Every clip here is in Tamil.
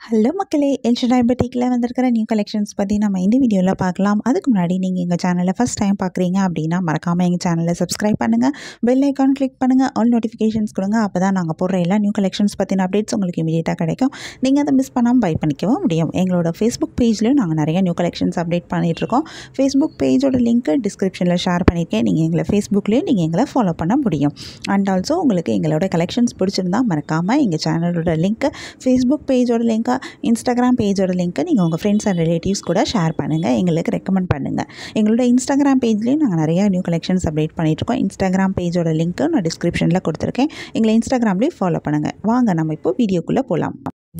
ஹலோ மக்களே எல்ஷன் டயபெட்டிக்கில் வந்திருக்கிற நியூ கலெக்ஷன்ஸ் பற்றி நம்ம இந்த வீடியோவில் பார்க்கலாம் அதுக்கு முன்னாடி நீங்கள் எங்கள் சேனலை ஃபஸ்ட் டைம் பார்க்குறீங்க அப்படின்னா மறக்காமல் எங்கள் சேனலை சப்ஸ்கிரைப் பண்ணுங்கள் பெல் ஐக்கான் கிளிக் பண்ணுங்கள் ஆல் நோட்டிஃபிகேஷன்ஸ் கொடுங்க அப்போ தான் நாங்கள் போடுற எல்லா நியூ கலெக்ஷன்ஸ் பற்றின அப்டேட்ஸ் உங்களுக்கு இமீடியட்டாக கிடைக்கும் நீங்கள் அதை மிஸ் பண்ணாமல் பை பண்ணிக்கவும் முடியும் எங்களோட ஃபேஸ்புக் பேஜ்லையும் நாங்கள் நிறைய நியூ கலெக்ஷன்ஸ் அப்டேட் பண்ணிகிட்ருக்கோம் ஃபேஸ்புக் பேஜோட லிங்க்கு டிஸ்கிரிப்ஷனில் ஷேர் பண்ணியிருக்கேன் நீங்கள் எங்களை ஃபேஸ்புக்லேயும் நீங்கள் எங்களை ஃபாலோ பண்ண முடியும் அண்ட் ஆல்சோ உங்களுக்கு எங்களோட கலெக்ஷன்ஸ் பிடிச்சிருந்தா மறக்காமல் எங்கள் சேனலோட லிங்க்கு ஃபேஸ்புக் பேஜோட லிங்க்கை இன்ஸ்டாகிராம் பேஜோட லிங்க்கை நீங்கள் உங்கள் ஃப்ரெண்ட்ஸ் அண்ட் ரிலேட்டிவ்ஸ் கூட ஷேர் பண்ணுங்கள் எங்களுக்கு ரெக்கமெண்ட் பண்ணுங்கள் எங்களோட இன்ஸ்டாகிராம் பேஜ்லேயும் நாங்கள் நிறைய நியூ கலெக்ஷன்ஸ் அப்டேட் பண்ணிகிட்ருக்கோம் இன்ஸ்டாகிராம் பேஜோட லிங்க்கு நான் டிஸ்கிரிப்ஷனில் கொடுத்துருக்கேன் எங்களை இன்ஸ்டாகிராம்லேயும் ஃபாலோ பண்ணுங்கள் வாங்க நம்ம இப்போ வீடியோக்குள்ளே போகலாம்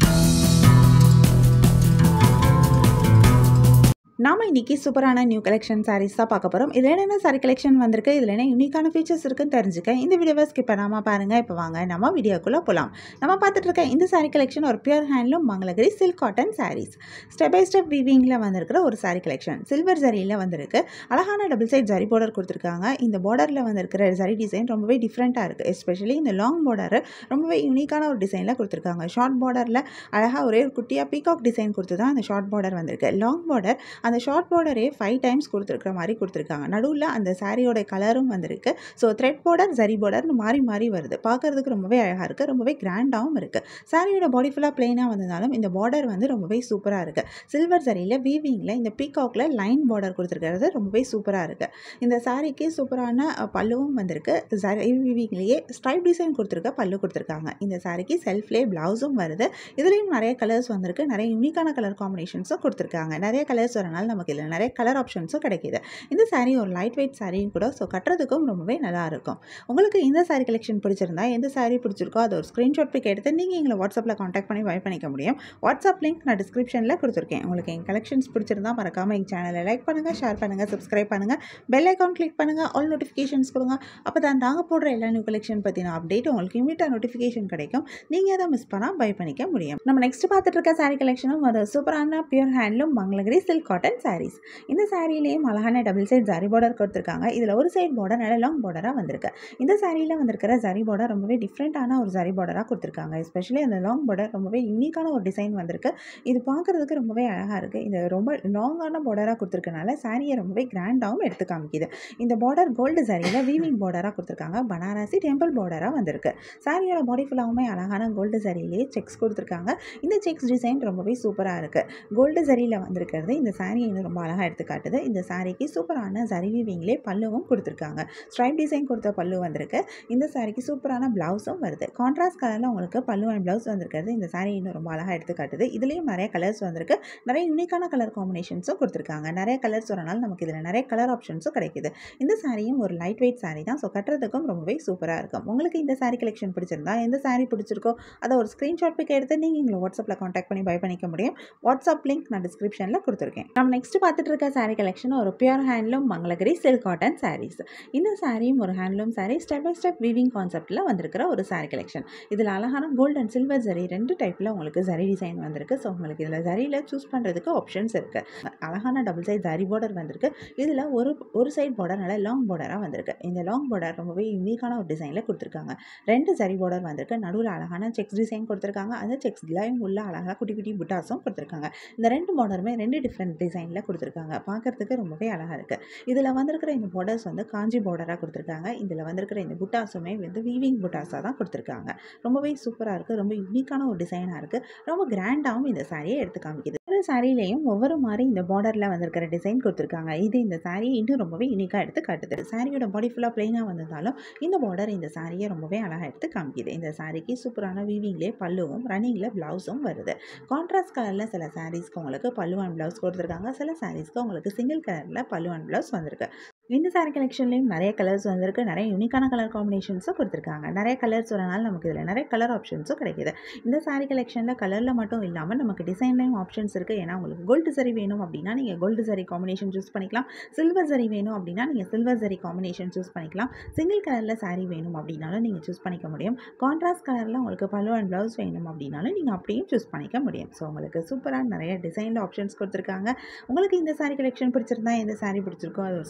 நாம இன்றைக்கி சூப்பரான நியூ கலெக்ஷன் சாரீஸ் தான் பார்க்க போகிறோம் இதில் என்னென்ன சாரி கலெக்ஷன் வந்திருக்கு இதில் என்ன யூனிக்கான ஃபீச்சர்ஸ் இருக்குன்னு தெரிஞ்சுக்க இந்த வீடியோவை ஸ்கிப் பண்ணாமல் பாருங்கள் இப்போ வாங்க நம்ம வீடியோக்குள்ளே போகலாம் நம்ம பார்த்துட்டு இருக்க இந்த சாரி கலெக்ஷன் ஒரு pure handloom Mangalagiri silk cotton saris step by step வீவிங்கில் வந்திருக்கிற ஒரு சாரி கலெக்ஷன் சில்வர் ஜரியில் வந்திருக்கு அழகான டபுள் சைட் ஜரி பார்டர் கொடுத்துருக்காங்க இந்த பார்டரில் வந்திருக்கிற ஜரி டிசைன் ரொம்பவே டிஃப்ரெண்ட்டாக இருக்குது எஸ்பெஷலி இந்த லாங் பார்டர் ரொம்பவே யூனிக்கான ஒரு டிசைனில் கொடுத்துருக்காங்க ஷார்ட் பார்டரில் அழகாக ஒரே ஒரு குட்டியாக பீகாக் டிசைன் கொடுத்து தான் அந்த ஷார்ட் பார்டர் வந்திருக்கு லாங் பார்டர் அந்த ஷார்ட் பார்டரே ஃபைவ் டைம்ஸ் கொடுத்துருக்குற மாதிரி கொடுத்துருக்காங்க நடுவில் அந்த சாரியோட கலரும் வந்திருக்கு ஸோ த்ரெட் பார்டர் ஜரி பார்டர்னு மாறி மாறி வருது பார்க்குறதுக்கு ரொம்பவே அழகாக இருக்குது ரொம்பவே கிராண்டாகவும் இருக்குது சாரியோட பாடி ஃபுல்லாக பிளெயினாக வந்ததாலும் இந்த பார்டர் வந்து ரொம்பவே சூப்பராக இருக்குது சில்வர் ஜரியில் வீவிங்கில் இந்த பீகாக்கில் லைன் பார்டர் கொடுத்துருக்கிறது ரொம்பவே சூப்பராக இருக்குது இந்த சாரிக்கு சூப்பரான அஹ், பல்லுவும் வந்திருக்கு ஜரி வீவிங்லேயே ஸ்ட்ரைப் டிசைன் கொடுத்துருக்க பல்லு கொடுத்துருக்காங்க இந்த சாரிக்கு செல்ஃப்லேயே ப்ளவுஸும் வருது இதுலேயும் நிறைய கலர்ஸ் வந்திருக்கு நிறைய யூனிக்கான கலர் காம்பினேஷன்ஸும் கொடுத்துருக்காங்க நிறைய கலர்ஸ் வரனால நமக்கு இதில் நிறைய கலர் ஆப்ஷன்ஸும் கிடைக்கிது இந்த saree ஒரு லைட் வெயிட் சாரியும் கூட ஸோ கட்டுறதுக்கும் ரொம்பவே நல்லா இருக்கும் உங்களுக்கு இந்த saree கலெக்ஷன் பிடிச்சிருந்தா எந்த saree பிடிச்சிருக்கோ அதை ஒரு ஸ்க்ரீன்ஷாட் பிக் எடுத்து நீங்கள் எங்களை வாட்ஸ்அப்பில் காண்டாக்ட் பண்ணி பை பண்ணிக்க முடியும் வாட்ஸ்அப் லிங்க் நான் டிஸ்கிரிப்ஷனில் கொடுத்துருக்கேன் உங்களுக்கு எங்கள் கலெக்ஷன்ஸ் பிடிச்சிருந்தா மறக்காமல் எங்கள் சேனலை லைக் பண்ணுங்கள் ஷேர் பண்ணுங்கள் சப்ஸ்கிரைப் பண்ணுங்கள் பெல் ஐக்கான் கிளிக் பண்ணுங்கள் ஆல் நோட்டிஃபிகேஷன்ஸ் கொடுங்க அப்போ தான் நாங்கள் போடுற எல்லா நியூ கலெக்ஷன் பற்றின அப்டேட் உங்களுக்கு இமீடியட்டாக நோட்டிஃபிகேஷன் கிடைக்கும் நீங்கள் அதை மிஸ் பண்ணால் பை பண்ணிக்க முடியும் நம்ம நெக்ஸ்ட் பார்த்துட்டு இருக்க saree கலெக்ஷனும் ஒரு சூப்பரான pure handloom Mangalagiri silk cotton sarees இந்த சாரிலேயும் அழகான டபுள் சைட் ஜரி பார்டர் கொடுத்துருக்காங்க இதில் ஒரு சைட் பார்டர் நல்ல லாங் பார்டராக வந்திருக்கு இந்த சாரியில் வந்திருக்கிற ஜரி பார்டர் ரொம்பவே டிஃப்ரெண்ட்டான ஒரு ஜரி பார்டராக கொடுத்துருக்காங்க எஸ்பெஷலி அந்த லாங் பார்டர் ரொம்பவே யூனிக்கான ஒரு டிசைன் வந்திருக்கு இது பார்க்குறதுக்கு ரொம்பவே அழகாக இருக்குது இது ரொம்ப லாங்கான பார்டராக கொடுத்துருக்கனால சாரியை ரொம்பவே கிராண்டாகவும் எடுத்து காமிக்குது இந்த பார்டர் கோல்டு சாரியில் வீவிங் பார்டராக கொடுத்துருக்காங்க பனாரசி டெம்பிள் பார்டராக வந்திருக்கு சாரியோட பாடி ஃபுல்லாகவுமே அழகான கோல்டு சாரியிலேயே செக்ஸ் கொடுத்துருக்காங்க இந்த செக்ஸ் டிசைன் ரொம்பவே சூப்பராக இருக்குது கோல்டு சரியில் வந்திருக்கிறது இந்த சாரியை இன்னும் ரொம்ப அழகாக எடுத்து காட்டுது இந்த சாரிக்கு சூப்பரான ஜரி வீவிங்லேயே பல்லுவும் கொடுத்துருக்காங்க ஸ்ட்ரைப் டிசைன் கொடுத்த பல்லு வந்திருக்கு இந்த சாரிக்கு சூப்பரான ப்ளவுஸும் வருது கான்ட்ராஸ்ட் கலரில் உங்களுக்கு பல்லு அண்ட் ப்ளவுஸ் வந்திருக்கிறது இந்த சாரி இன்னும் ரொம்ப அழகாக எடுத்து காட்டுது இதுலேயும் நிறைய கலர்ஸ் வந்திருக்கு நிறைய யூனிக்கான கலர் காம்பினேஷன்ஸும் கொடுத்துருக்காங்க நிறைய கலர்ஸ் வரனால நமக்கு இதில் நிறைய கலர் ஆப்ஷன்ஸும் கிடைக்குது இந்த சாரியும் ஒரு லைட் வெயிட் சாரி தான் ஸோ கட்டுறதுக்கும் ரொம்பவே சூப்பராக இருக்கும் உங்களுக்கு இந்த சாரி கலெக்ஷன் பிடிச்சிருந்தா எந்த சாரி பிடிச்சிருக்கோ அதை ஒரு ஸ்க்ரீன்ஷாட் பிக் எடுத்து நீங்கள் எங்களை வாட்ஸ்அப்பில் காண்டாக்ட் பண்ணி பை பண்ணிக்க முடியும் வாட்ஸ்அப் லிங்க் நான் டிஸ்கிரிப்ஷனில் கொடுத்துருக்கேன் நம்ம நெக்ஸ்ட் பார்த்துட்டு இருக்க saree கலெக்ஷன் ஒரு pure handloom Mangalagiri silk cotton sarees இந்த சாரியும் ஒரு handloom saree step by step weaving கான்செப்ட்டில் வந்திருக்கிற ஒரு saree கலெக்ஷன் இதில் அழகான கோல்ட் அண்ட் சில்வர் ஜரி ரெண்டு டைப்பில் உங்களுக்கு ஜரி டிசைன் வந்திருக்கு ஸோ உங்களுக்கு இதில் ஜரியில் சூஸ் பண்ணுறதுக்கு ஆப்ஷன்ஸ் இருக்குது அழகான டபுள் சைட் ஜரி பார்டர் வந்திருக்கு இதில் ஒரு ஒரு சைட் பார்டர் நல்லா லாங் பார்டராக வந்திருக்கு இந்த லாங் பார்டர் ரொம்பவே யூனிக்கான ஒரு டிசைனில் கொடுத்துருக்காங்க ரெண்டு ஜரி பார்டர் வந்திருக்கு நடுவில் அழகான செக்ஸ் டிசைன் கொடுத்துருக்காங்க அந்த செக்ஸ்லையும் உள்ள அழகாக குட்டி குட்டி புட்டாஸும் கொடுத்துருக்காங்க இந்த ரெண்டு பார்டருமே ரெண்டு டிஃப்ரெண்ட் டிசைனில் கொடுத்துருக்காங்க பார்க்கறதுக்கு ரொம்பவே அழகாக இருக்குது இதில் வந்திருக்கிற இந்த பார்டர்ஸ் வந்து காஞ்சி பார்டராக கொடுத்துருக்காங்க இதில் வந்திருக்கிற இந்த புட்டாஸுமே வந்து வீவிங் புட்டாஸாக தான் கொடுத்துருக்காங்க ரொம்பவே சூப்பராக இருக்குது ரொம்ப யூனிக்கான ஒரு டிசைனாக இருக்குது ரொம்ப கிராண்டாகவும் இந்த சாரியை எடுத்து காமிக்குது ஒவ்வொரு சாரிலையும் ஒவ்வொரு மாதிரி இந்த பார்டரில் வந்திருக்கிற டிசைன் கொடுத்துருக்காங்க இது இந்த சாரியை இன்னும் ரொம்பவே யூனிக்காக எடுத்து காட்டுது சாரியோட பாடி ஃபுல்லாக பிளெயினாக வந்ததாலும் இந்த பார்டர் இந்த சாரியை ரொம்பவே அழகாக எடுத்து காமிக்குது இந்த சாரிக்கு சூப்பரான வீவிங்லேயே பல்லுவும் ரன்னிங்கில் ப்ளவுஸும் வருது கான்ட்ராஸ்ட் கலரில் சில சாரீஸ்க்கு உங்களுக்கு பல்லு அண்ட் ப்ளவுஸ் கொடுத்துருக்காங்க சில சாரீஸ்க்கு உங்களுக்கு சிங்கிள் கலரில் பல்லு அண்ட் ப்ளவுஸ் வந்திருக்கு இந்த சாரி கலெக்ஷன்லேயும் நிறைய கலர்ஸ் வந்திருக்கு நிறைய யூனிக்கான கலர் காம்பினேஷன்ஸும் கொடுத்துருக்காங்க நிறைய கலர்ஸ் வரனால நமக்கு இதில் நிறைய கலர் ஆப்ஷன்ஸும் கிடைக்குது இந்த சாரி கலெக்ஷனில் கலரில் மட்டும் இல்லாமல் நமக்கு டிசைன்லேயும் ஆப்ஷன்ஸ் இருக்குது ஏன்னா உங்களுக்கு கோல்டு சரி வேணும் அப்படின்னா நீங்கள் கோல்டு சரி காம்பினேஷன் சூஸ் பண்ணிக்கலாம் சில்வர் சரி வேணும் அப்படின்னா நீங்கள் சில்வர் சரி காம்பினேஷன் சூஸ் பண்ணிக்கலாம் சிங்கிள் கலரில் சாரி வேணும் அப்படின்னாலும் நீங்கள் சூஸ் பண்ணிக்க முடியும் கான்ட்ராஸ்ட் கலரில் உங்களுக்கு பல்லு அண்ட் ப்ளவுஸ் வேணும் அப்படின்னாலும் நீங்கள் அப்படியும் சூஸ் பண்ணிக்க முடியும் ஸோ உங்களுக்கு சூப்பராக நிறைய டிசைனில் ஆப்ஷன்ஸ் கொடுத்துருக்காங்க உங்களுக்கு இந்த சாரி கலெக்ஷன் பிடிச்சிருந்தா எந்த சாரி பிடிச்சிருக்கோ அது ஒரு ஸ்க்ரீன்ஷாட்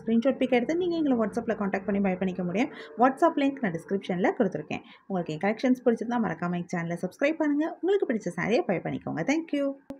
பிக் எடுத்து நீங்கள் எங்களை வாட்ஸ்அப்பில் காண்டாக்ட் பண்ணி பை பண்ணிக்க முடியும் வாட்ஸ்அப் லிங்க் நான் டிஸ்கிரிப்ஷனில் கொடுத்துருக்கேன் உங்களுக்கு என் கலெக்ஷன்ஸ் பிடிச்சிருந்தா மறக்காமல் என் சேனலை சப்ஸ்கிரைப் பண்ணுங்கள் உங்களுக்கு பிடிச்ச சாரியை பை பண்ணிக்கோங்க தேங்க்யூ